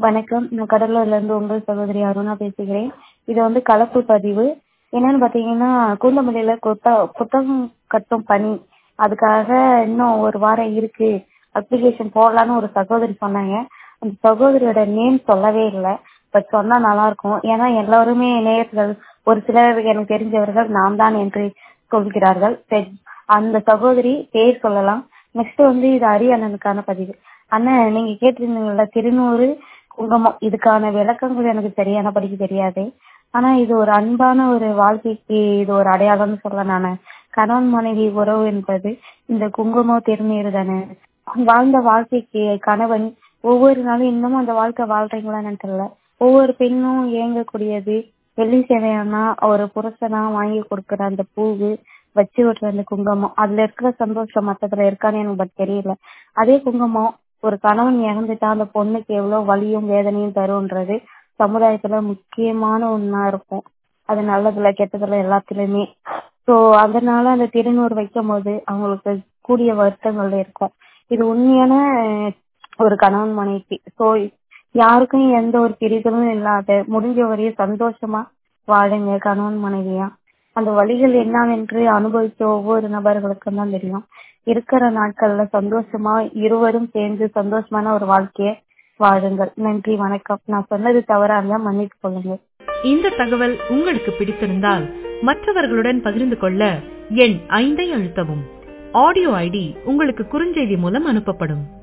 வணக்கம் நான் கடலூர்ல இருந்து உங்கள் சகோதரி அருணா பேசுகிறேன் இது வந்து கலப்பு பதிவு என்னன்னு பாத்தீங்கன்னா கூந்தமல்லியில கொத்த புத்தகம் கட்டும் பணி அதுக்காக இன்னும் ஒரு வாரம் இருக்கு அப்ளிகேஷன் போடலான்னு ஒரு சகோதரி சொன்னாங்க அந்த சகோதரியோட நேம் சொல்லவே இல்லை பட் சொன்னா நல்லா இருக்கும் ஏன்னா எல்லாருமே நேயர்கள் ஒரு சிலர் எனக்கு தெரிஞ்சவர்கள் நான் தான் என்று சொல்கிறார்கள் சரி அந்த சகோதரி பேர் சொல்லலாம் நெக்ஸ்ட் வந்து இது அரி அண்ணனுக்கான பதிவு அண்ணன் நீங்க கேட்டிருந்தீங்கல்ல திருநூறு குங்குமம் இதுக்கான விளக்கங்கள் எனக்கு சரியான படிக்க தெரியாது ஆனா இது ஒரு அன்பான ஒரு வாழ்க்கைக்கு இது ஒரு அடையாளம்னு சொல்ல நானு கணவன் மனைவி உறவு என்பது இந்த குங்குமம் திருநீர் தானே வாழ்ந்த வாழ்க்கைக்கு கணவன் ஒவ்வொரு நாளும் இன்னமும் அந்த வாழ்க்கை வாழ்றீங்களான்னு தெரியல ஒவ்வொரு பெண்ணும் இயங்கக்கூடியது வெள்ளி சேவையானா ஒரு புருஷனா வாங்கி கொடுக்குற அந்த பூவு வச்சு விடுற அந்த குங்குமம் அதுல இருக்கிற சந்தோஷம் மத்ததுல இருக்கான்னு எனக்கு பட் தெரியல அதே குங்குமம் ஒரு கணவன் இறந்துட்டா அந்த பொண்ணுக்கு எவ்வளவு வலியும் வேதனையும் தரும்ன்றது சமுதாயத்துல முக்கியமான ஒண்ணா இருக்கும் அது நல்லதுல கெட்டதுல எல்லாத்துலயுமே சோ அதனால அந்த திருநூறு வைக்கும் போது அவங்களுக்கு கூடிய வருத்தங்கள் இருக்கும் இது உண்மையான ஒரு கணவன் மனைவி சோ யாருக்கும் எந்த ஒரு பிரிதலும் இல்லாத முடிஞ்ச வரையும் சந்தோஷமா வாழுங்க கணவன் மனைவியா அந்த வழிகள் என்னவென்று அனுபவிச்ச ஒவ்வொரு நபர்களுக்கும் தான் தெரியும் இருக்கிற நாட்கள்ல சந்தோஷமா இருவரும் சேர்ந்து சந்தோஷமான ஒரு வாழ்க்கைய வாழுங்கள் நன்றி வணக்கம் நான் சொன்னது தவறா இருந்தா மன்னித்து கொள்ளுங்க இந்த தகவல் உங்களுக்கு பிடித்திருந்தால் மற்றவர்களுடன் பகிர்ந்து கொள்ள எண் ஐந்தை அழுத்தவும் ஆடியோ ஐடி உங்களுக்கு குறுஞ்செய்தி மூலம் அனுப்பப்படும்